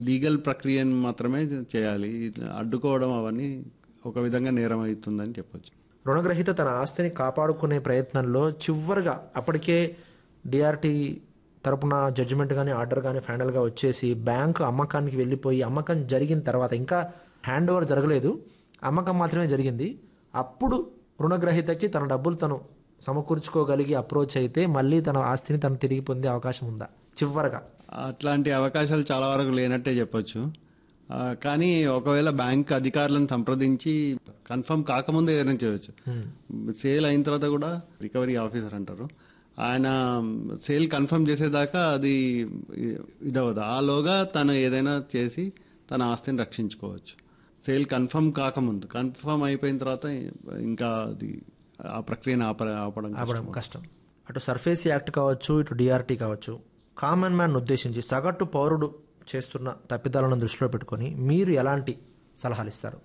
Legal ప్రక్రియను మాత్రమే చేయాలి ఇట్లా అడ్డుకోవడం అవన్నీ ఒక విధంగా నేరం అవుతుందని చెప్పొచ్చు రుణగ్రహీత తన ఆస్తిని కాపాడుకునే ప్రయత్నంలో చివరిగా అప్పటికే డిఆర్టీ తరపున జడ్జిమెంట్ కానీ ఆర్డర్ కానీ ఫైనల్గా వచ్చేసి బ్యాంకు అమ్మకానికి వెళ్ళిపోయి అమ్మకం జరిగిన తర్వాత ఇంకా హ్యాండ్ ఓవర్ జరగలేదు అమ్మకం మాత్రమే జరిగింది అప్పుడు రుణగ్రహీతకి తన డబ్బులు తను సమకూర్చుకోగలిగి అప్రోచ్ అయితే మళ్ళీ తన ఆస్తిని తను తిరిగి పొందే అవకాశం ఉందా చివరగా అట్లాంటి అవకాశాలు చాలా వరకు లేనట్టే చెప్పొచ్చు ఆ, కానీ ఒకవేళ బ్యాంక్ అధికారులను సంప్రదించి కన్ఫర్మ్ కాకముందే ఏదైనా చేయొచ్చు సేల్ అయిన తర్వాత కూడా రికవరీ ఆఫీసర్ అంటారు ఆయన సేల్ కన్ఫర్మ్ చేసేదాకా అది ఇదవదు ఆలోగా తను ఏదైనా చేసి తన ఆస్తిని రక్షించుకోవచ్చు సేల్ కన్ఫర్మ్ కాకముందు కన్ఫర్మ్ అయిపోయిన తర్వాత ఇంకా అది ఆ ప్రక్రియను ఆప ఆపడం కష్టం. ఆపడం కష్టం అటు సర్ఫేస్ యాక్ట్ కావచ్చు ఇటు డిఆర్టీ కావచ్చు కామన్ మ్యాన్ ఉద్దేశించి సగటు పౌరుడు చేస్తున్న తప్పిదాలను దృష్టిలో పెట్టుకొని మీరు ఎలాంటి సలహాలు ఇస్తారు